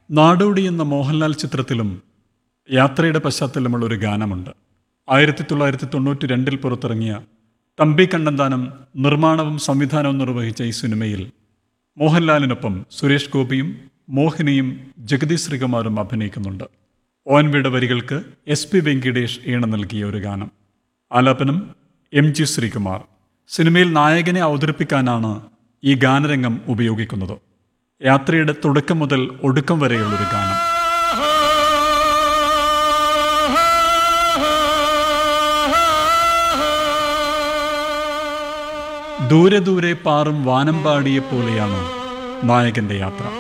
നാടോടി എന്ന മോഹൻലാൽ ചിത്രത്തിലും യാത്രയുടെ പശ്ചാത്തലമുള്ള ഒരു ഗാനമുണ്ട് ആയിരത്തി തൊള്ളായിരത്തി തൊണ്ണൂറ്റി രണ്ടിൽ പുറത്തിറങ്ങിയ തമ്പി കണ്ണന്താനം നിർമ്മാണവും സംവിധാനവും നിർവഹിച്ച ഈ സിനിമയിൽ മോഹൻലാലിനൊപ്പം സുരേഷ് ഗോപിയും മോഹിനിയും ജഗദീഷ് ശ്രീകുമാറും അഭിനയിക്കുന്നുണ്ട് ഒ എൻ വിയുടെ വരികൾക്ക് എസ് പി വെങ്കിടേഷ് ഈണം നൽകിയ ഒരു ഗാനം ആലാപനം എം ജി ശ്രീകുമാർ സിനിമയിൽ നായകനെ അവതരിപ്പിക്കാനാണ് ഈ ഗാനരംഗം ഉപയോഗിക്കുന്നത് യാത്രയുടെ തുടക്കം മുതൽ ഒടുക്കം വരെയുള്ളൊരു ഗാനം ദൂരെ ദൂരെ പാറും വാനമ്പാടിയെ പോലെയാണ് നായകന്റെ യാത്ര